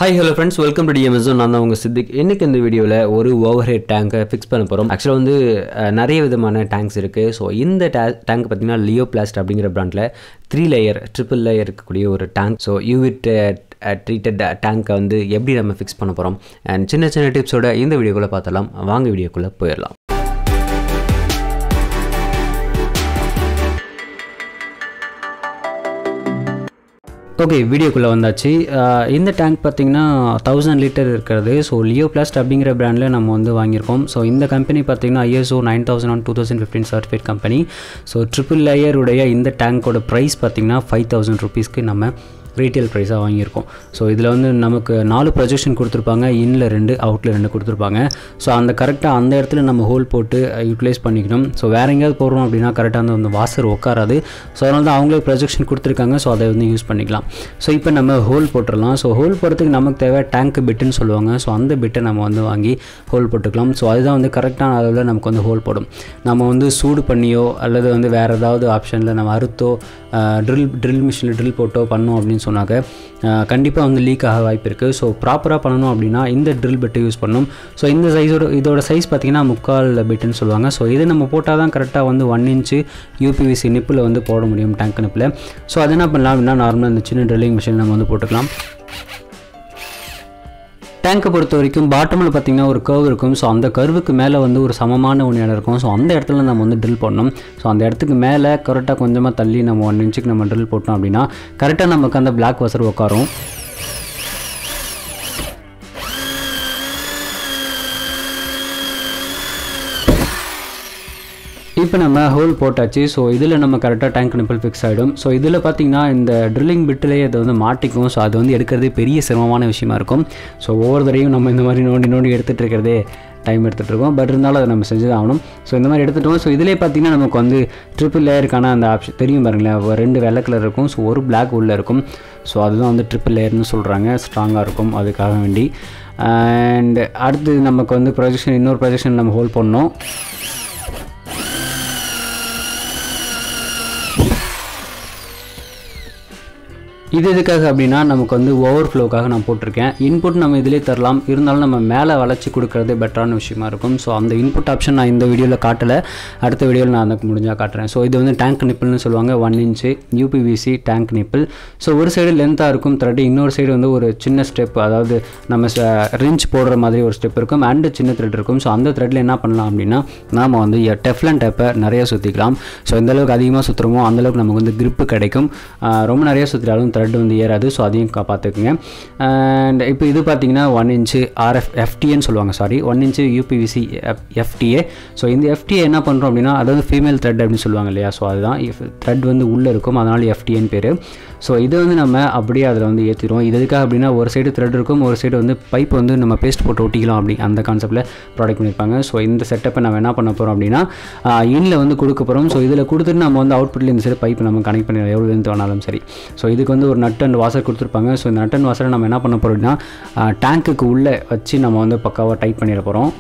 hi hello friends welcome to டிஎம்எஸும் நான் தான் உங்கள் சித்திக் இன்னைக்கு இந்த வீடியோவில் ஒரு ஓவர் ஹெட் டேங்கை ஃபிக்ஸ் பண்ண போகிறோம் ஆக்சுவலாக வந்து அஹ், நிறைய விதமான டேங்க்ஸ் இருக்குது ஸோ இந்த டே டேங்க் பார்த்தீங்கன்னா லியோ பிளாஸ்ட் அப்படிங்கிற பிராண்டில் த்ரீ லேயர் ட்ரிபிள் லேயர் இருக்கக்கூடிய ஒரு டேங்க் ஸோ யூவிட் ட்ரீட்டட் டேங்க்கை வந்து எப்படி நம்ம ஃபிக்ஸ் பண்ண போகிறோம் அண்ட் சின்ன சின்ன டிப்ஸோட இந்த வீடியோக்குள்ளே பார்த்தலாம் வாங்க வீடியோக்குள்ளே போயிடலாம் ஓகே வீடியோக்குள்ளே வந்தாச்சு அஹ் இந்த டேங்க் பார்த்தீங்கன்னா தௌசண்ட் லிட்டர் இருக்கிறது ஸோ லியோ பிளாஸ்ட் அப்படிங்கிற பிராண்டில் நம்ம வந்து வாங்கியிருக்கோம் ஸோ இந்த கம்பெனி பார்த்தீங்கன்னா ISO nine thousand one two thousand fifteen certificate company so triple லேயருடைய இந்த டேங்கோட ப்ரைஸ் பார்த்தீங்கன்னா ஃபைவ் தௌசண்ட் ருபீஸ்க்கு நம்ம ரீட்டைல் ப்ரைஸாக வாங்கியிருக்கோம் ஸோ இதில் வந்து நமக்கு நாலு ப்ரொஜெக்ஷன் கொடுத்துருப்பாங்க இன்ல ரெண்டு அவுட்டில் ரெண்டு கொடுத்துருப்பாங்க ஸோ அந்த கரெக்டாக அந்த இடத்துல நம்ம ஹோல் போட்டு யூட்டிலைஸ் பண்ணிக்கணும் ஸோ வேறு எங்கேயாவது போடுறோம் அப்படின்னா கரெக்டாக அந்த அந்த வாசர் உட்காராது ஸோ அதனால தான் அவங்களே ப்ரொஜெக்ஷன் கொடுத்துருக்காங்க ஸோ அதை வந்து யூஸ் பண்ணிக்கலாம் ஸோ இப்போ நம்ம ஹோல் போட்டுடலாம் ஸோ ஹோல் போடுறதுக்கு நமக்கு தேவை டேங்க் பிட்டுன்னு சொல்லுவாங்க ஸோ அந்த பிட்டை நம்ம வந்து வாங்கி ஹோல் போட்டுக்கலாம் ஸோ அதுதான் வந்து கரெக்டான அளவில் நமக்கு வந்து ஹோல் போடும் நம்ம வந்து சூடு பண்ணியோ அல்லது வந்து வேறு ஏதாவது ஆப்ஷனில் நம்ம அறுத்தோ ட்ரில் ட்ரில் மிஷினில் ட்ரில் போட்டோ பண்ணோம் அப்படின்னு சொன்னாக்க கண்டிப்பாக வந்து லீக் ஆக வாய்ப்பு இருக்குது ஸோ ப்ராப்பராக பண்ணணும் அப்படின்னா இந்த ட்ரில் பிட்டை யூஸ் பண்ணணும் ஸோ இந்த சைஸோட இதோட சைஸ் பார்த்திங்கன்னா முக்கால் பிட்டுன்னு சொல்லுவாங்க ஸோ இதை நம்ம போட்டால் தான் கரெக்டாக வந்து ஒன் இன்ச்சு யூபிவிசி நிப்பில் வந்து போட முடியும் டேங்க் நிப்பில் ஸோ அது என்ன பண்ணலாம் அப்படின்னா நார்மலாக இந்த சின்ன ட்ரில்லிங் மிஷின் நம்ம வந்து போட்டுக்கலாம் டேங்கை பொறுத்த வரைக்கும் பாட்டமில் பார்த்தீங்கன்னா ஒரு கர்வ் இருக்கும் ஸோ அந்த கர்வுக்கு மேலே வந்து ஒரு சமமான ஒன்று இடம் இருக்கும் ஸோ அந்த இடத்துல நம்ம வந்து ட்ரில் பண்ணணும் ஸோ அந்த இடத்துக்கு மேலே கரெக்டாக கொஞ்சமாக தள்ளி நம்ம ஒன் இன்ச்சுக்கு நம்ம ட்ரில் போட்டோம் அப்படின்னா கரெக்டாக நமக்கு அந்த பிளாக் வசர் உட்காரும் இப்போ நம்ம ஹோல் போட்டாச்சு ஸோ இதில் நம்ம கரெக்டாக டேங்க் நிப்பிள் ஃபிக்ஸ் ஆகிடும் ஸோ இதில் பார்த்தீங்கன்னா இந்த ட்ரில்லிங் பிட்டிலேயே அது வந்து மாட்டிக்கும் ஸோ அது வந்து எடுக்கிறதே பெரிய சிரமமான விஷயமா இருக்கும் ஸோ ஒவ்வொரு தடையும் நம்ம இந்த மாதிரி நோண்டி நோண்டி எடுத்துகிட்டு இருக்கிறதே டைம் எடுத்துகிட்டு இருக்கோம் பட் இருந்தாலும் அதை நம்ம செஞ்சு தான் ஆகணும் ஸோ இந்த மாதிரி எடுத்துட்டோம் ஸோ இதிலே பார்த்தீங்கன்னா நமக்கு வந்து ட்ரிபிள் லேயருக்கான அந்த ஆப்ஷன் தெரியும் பாருங்களேன் ஒரு ரெண்டு வெள்ளை கலர் இருக்கும் ஸோ ஒரு பிளாக் உள்ளே இருக்கும் ஸோ அதுதான் வந்து ட்ரிபிள் லேயர்னு சொல்கிறாங்க ஸ்ட்ராங்காக இருக்கும் அதுக்காக வேண்டி அண்ட் அடுத்து நமக்கு வந்து ப்ரொஜெக்ஷன் இன்னொரு ப்ரொஜெக்ஷன் நம்ம ஹோல்ட் பண்ணோம் இது எதுக்காக அப்படின்னா நமக்கு வந்து ஓவர் ஃப்ளோக்காக நான் போட்டிருக்கேன் இன்புட் நம்ம இதிலே தரலாம் இருந்தாலும் நம்ம மேலே வளைச்சி கொடுக்கறதே பெட்டரான விஷயமா இருக்கும் ஸோ அந்த இன்புட் ஆப்ஷன் நான் இந்த வீடியோவில் காட்டலை அடுத்த வீடியோவில் நான் அதுக்கு முடிஞ்சால் காட்டுறேன் ஸோ இது வந்து டேங்க் நிப்பிள்னு சொல்லுவாங்க one inch UPVC tank nipple so ஒரு சைடு லென்த்தாக இருக்கும் த்ரெட் இன்னொரு சைடு வந்து ஒரு சின்ன ஸ்டெப் அதாவது நம்ம ரிஞ்ச் போடுற மாதிரி ஒரு ஸ்டெப் இருக்கும் அண்டு சின்ன த்ரெட் இருக்கும் ஸோ அந்த த்ரெட்டில் என்ன பண்ணலாம் அப்படின்னா நாம் வந்து டெஃப்லன் டேப்பை நிறைய சுற்றிக்கலாம் ஸோ எந்த அளவுக்கு அதிகமாக சுற்றுறோமோ அந்தளவுக்கு நமக்கு வந்து grip கிடைக்கும் ஆஹ் ரொம்ப நிறைய சுற்றினாலும் த்ரெட் வந்து ஏறாது ஸோ அதையும் கா- பார்த்துக்குங்க அண்ட் இப்போ இது பார்த்தீங்கன்னா ஒன் இன்ச்சு ஆர்எஃப் எஃப்டிஏன்னு சொல்லுவாங்க sorry one inch UPVC FTA so இந்த எஃப்டிஏ என்ன பண்ணுறோம் அப்படின்னா அதாவது ஃபீமேல் த்ரெட் அப்படின்னு சொல்லுவாங்க இல்லையா ஸோ அதுதான் த்ரெட் வந்து உள்ளே இருக்கும் அதனால் எஃப்டிஏன்னு பேர் ஸோ இதை வந்து நம்ம அப்படியே அதில் வந்து ஏற்றிடுவோம் இது எதுக்காக அப்படின்னா ஒரு சைடு த்ரெட் இருக்கும் ஒரு சைடு வந்து பைப் வந்து நம்ம பேஸ்ட் போட்டு ஒட்டிக்கலாம் அப்படி அந்த கான்செப்ட்டில் ப்ராடக்ட் பண்ணியிருப்பாங்க ஸோ இந்த செட்டப்பை நம்ம என்ன பண்ண போகிறோம் அப்படின்னா இன்ல வந்து கொடுக்க போகிறோம் ஸோ இதில் கொடுத்துட்டு நம்ம வந்து அவுட்புட்டில் இந்த சைடு பைப் நம்ம கனெக்ட் பண்ணிடலாம் எவ்வளோ லென்த் வேணாலும் சரி ஸோ இதுக்கு வந்து ஒரு நட் அண்ட் வாசர் கொடுத்துருப்பாங்க ஸோ இந்த நட் அண்ட் வாசரை நம்ம என்ன பண்ண போகிறோம் அப்படின்னா டேங்க்குக்கு உள்ளே வச்சு நம்ம வந்து பக்காவாக டைட் பண்ணிட போகிறோம்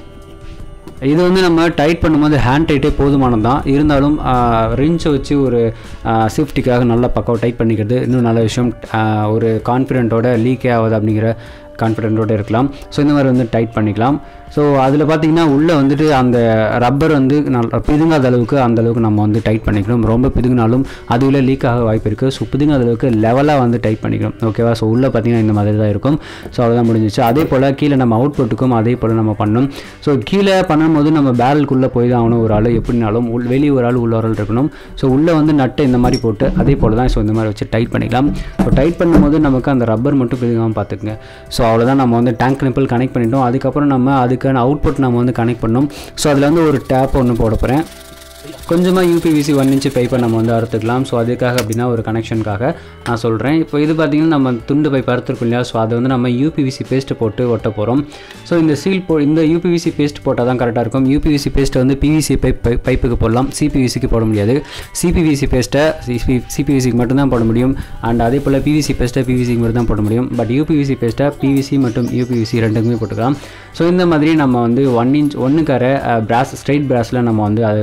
இது வந்து நம்ம டைட் பண்ணும்போது ஹேண்ட் டைட்டே போதுமானது தான் இருந்தாலும் ரிஞ்சை வச்சு ஒரு சேஃப்டிக்காக நல்லா பக்காவாக டைட் பண்ணிக்கிறது இன்னும் நல்ல விஷயம் ஆஹ் ஒரு கான்ஃபிடென்ட்டோட லீக்கே ஆகுது அப்படிங்கிற கான்ஃபிடென்ட்டோட இருக்கலாம் ஸோ இந்த மாதிரி வந்து டைட் பண்ணிக்கலாம் ஸோ அதில் பார்த்தீங்கன்னா உள்ளே வந்துட்டு அந்த ரப்பர் வந்து நல்ல பிதுங்காத அளவுக்கு அந்த அளவுக்கு நம்ம வந்து டைட் பண்ணிக்கணும் ரொம்ப பிதுங்கினாலும் அதுவில் லீக் ஆக வாய்ப்பு இருக்குது ஸோ பிதுங்காத அளவுக்கு லெவலாக வந்து டைட் பண்ணிக்கணும் ஓகேவா ஸோ உள்ளே பார்த்தீங்கன்னா இந்த மாதிரி தான் இருக்கும் ஸோ அவ்வளோதான் முடிஞ்சிச்சு அதே போல் கீழே நம்ம அவுட் போட்டுக்கும் அதே போல் நம்ம பண்ணணும் ஸோ கீழே பண்ணும்போது நம்ம பேரலுக்குள்ளே போய் தான் ஆகணும் ஒரு ஆள் எப்படினாலும் உள் வெளியே ஒரு ஆள் உள்ள ஒரு ஆள் இருக்கணும் ஸோ உள்ளே வந்து நட்டை இந்த மாதிரி போட்டு அதே போல் தான் ஸோ இந்த மாதிரி வச்சு டைட் பண்ணிக்கலாம் ஸோ டைட் பண்ணும்போது நமக்கு அந்த ரப்பர் மட்டும் பிதுங்காமல் பார்த்துக்குங்க ஸோ அவ்வளோதான் நம்ம வந்து டேங்க் நிப்பிள் கனெக்ட் பண்ணிட்டோம் அதுக்கப்புறம் நம்ம அதுக்கான அவுட்புட் நம்ம வந்து கனெக்ட் பண்ணோம் ஸோ அதில் வந்து ஒரு டேப் ஒன்று போட போகிறேன் கொஞ்சமாக யூபிவிசி ஒன் இன்ச்சு பைப்பை நம்ம வந்து அறுத்துக்கலாம் ஸோ அதுக்காக அப்படின்னா ஒரு கனெக்ஷனுக்காக நான் சொல்கிறேன் இப்போ இது பார்த்திங்கன்னா நம்ம துண்டு பைப் அறுத்துருக்கோம் இல்லையா ஸோ அதை வந்து நம்ம யூபிவிசி பேஸ்ட்டு போட்டு ஒட்ட போகிறோம் ஸோ இந்த சீல் போ இந்த யூபிவிசி பேஸ்ட் போட்டால் தான் கரெக்டாக இருக்கும் யூபிவிசி பேஸ்ட்டை வந்து பிவிசி பைப் பைப்புக்கு போடலாம் சிபிவிசிக்கு போட முடியாது சிபிவிசி பேஸ்ட்டை சிபி சிபிவிசிக்கு மட்டும்தான் போட முடியும் அண்ட் அதே போல் பிவிசி பேஸ்ட்டை பிவிசிக்கு மட்டும் தான் போட முடியும் பட் யூபிவிசி பேஸ்ட்டை பிவிசி மற்றும் யூபிவிசி ரெண்டுக்குமே போட்டுக்கலாம் ஸோ இந்த மாதிரி நம்ம வந்து ஒன் இன்ச் ஒன்றுக்கார பிராஸ் ஸ்ட்ரைட் பிராஸில் நம்ம வந்து அதை பேஸ்ட்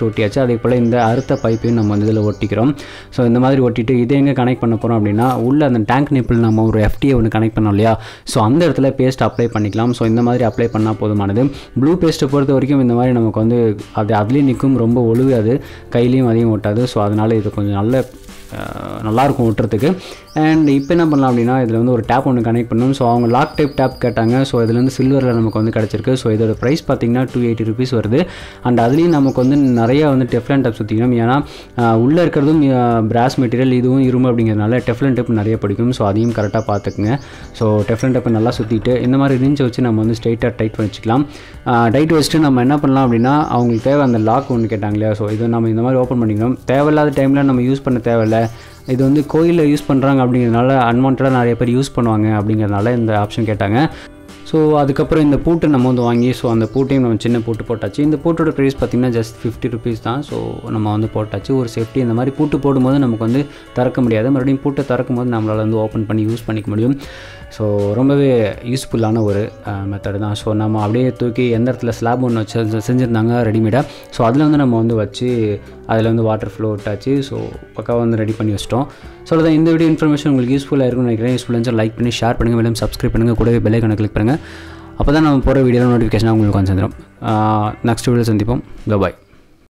பேஸ்ட் ஒட்டியாச்சு அதே போல் இந்த அறுத்த பைப்பையும் நம்ம வந்து இதில் ஒட்டிக்கிறோம் ஸோ இந்த மாதிரி ஒட்டிட்டு இதை எங்கே கனெக்ட் பண்ண போகிறோம் அப்படின்னா உள்ள அந்த டேங்க் நிப்பிள் நம்ம ஒரு எஃப்டியை ஒன்று கனெக்ட் பண்ணோம் இல்லையா ஸோ அந்த இடத்துல பேஸ்ட் அப்ளை பண்ணிக்கலாம் ஸோ இந்த மாதிரி அப்ளை பண்ணால் போதுமானது ப்ளூ பேஸ்ட்டை பொறுத்த வரைக்கும் இந்த மாதிரி நமக்கு வந்து அது அதுலேயும் நிற்கும் ரொம்ப ஒழுகாது கையிலையும் அதையும் ஒட்டாது ஸோ அதனால் இது கொஞ்சம் நல்ல அஹ், நல்லாயிருக்கும் ஒட்டுறதுக்கு அண்ட் இப்போ என்ன பண்ணலாம் அப்படின்னா இதில் வந்து ஒரு டேப் ஒன்று கனெக்ட் பண்ணணும் ஸோ அவங்க லாக் டைப் டேப் கேட்டாங்க ஸோ இதுல வந்து சில்வரில் நமக்கு வந்து கிடச்சிருக்கு ஸோ இதோட ப்ரைஸ் பார்த்தீங்கன்னா டூ எயிட்டி ருபீஸ் வருது அண்ட் அதுலேயும் நமக்கு வந்து நிறைய வந்து டெஃப்லன் டேப் சுற்றிக்கணும் ஏன்னா அஹ், உள்ளே இருக்கிறதும் பிராஸ் மெட்டீரியல் இதுவும் இரும்பு அப்படிங்கிறதுனால டெஃப்லன் டேப் நிறைய பிடிக்கும் ஸோ அதையும் கரெக்டாக பார்த்துக்குங்க ஸோ டெஃப்லன் டேப்பை நல்லா சுற்றிட்டு இந்த மாதிரி ரிஞ்சை வச்சு நம்ம வந்து ஸ்ட்ரைட்டாக டைட் பண்ணி வச்சுக்கலாம் டைட் வச்சுட்டு நம்ம என்ன பண்ணலாம் அப்படின்னா அவங்களுக்கு தேவை அந்த லாக் ஒன்று கேட்டாங்க இல்லையா ஸோ இதை நம்ம இந்த மாதிரி ஓப்பன் பண்ணிக்கணும் தேவையில்லாத டைமில் நம்ம யூஸ் பண்ண தேவையில்ல இது வந்து கோயிலில் யூஸ் பண்ணுறாங்க அப்படிங்கிறதுனால அன்வான்டாக நிறைய பேர் யூஸ் பண்ணுவாங்க அப்படிங்கிறதுனால இந்த ஆப்ஷன் கேட்டாங்க ஸோ அதுக்கப்புறம் இந்த பூட்டை நம்ம வந்து வாங்கி ஸோ அந்த பூட்டையும் நம்ம சின்ன பூட்டு போட்டாச்சு இந்த பூட்டோட ப்ரைஸ் பார்த்திங்கன்னா ஜஸ்ட் ஃபிஃப்டி ருபீஸ் தான் ஸோ நம்ம வந்து போட்டாச்சு ஒரு சேஃப்டி இந்த மாதிரி பூட்டு போடும்போது நமக்கு வந்து திறக்க முடியாது மறுபடியும் பூட்டை திறக்கும் போது நம்மளால் வந்து ஓப்பன் பண்ணி யூஸ் பண்ணிக்க முடியும் ஸோ ரொம்பவே யூஸ்ஃபுல்லான ஒரு மெத்தடு தான் ஸோ நம்ம அப்படியே தூக்கி எந்த இடத்துல ஸ்லாப் ஒன்று வச்சு செஞ்சுருந்தாங்க ரெடிமேடாக ஸோ அதில் வந்து நம்ம வந்து வச்சு அதில் வந்து வாட்டர் ஃப்ளோ விட்டாச்சு ஸோ பக்காவாக வந்து ரெடி பண்ணி வச்சிட்டோம் ஸோ அதான் இந்த வீடியோ இன்ஃபர்மேஷன் உங்களுக்கு யூஸ்ஃபுல்லாக இருக்கும்னு நினைக்கிறேன் யூஸ்ஃபுல்லாக இருந்துச்சு லைக் பண்ணி ஷேர் பண்ணுங்கள் மேலும் சப்ஸ்கிரைப் பண்ணுங்கள் கூடவே பெல் ஐக்கனை கிளிக் பண்ணுங்கள் அப்போ தான் நம்ம போகிற வீடியோ நோட்டிஃபிகேஷன் உங்களுக்கு வந்து சேர்ந்துடும் நெக்ஸ்ட் வீடியோ சந்திப்போம் பாய்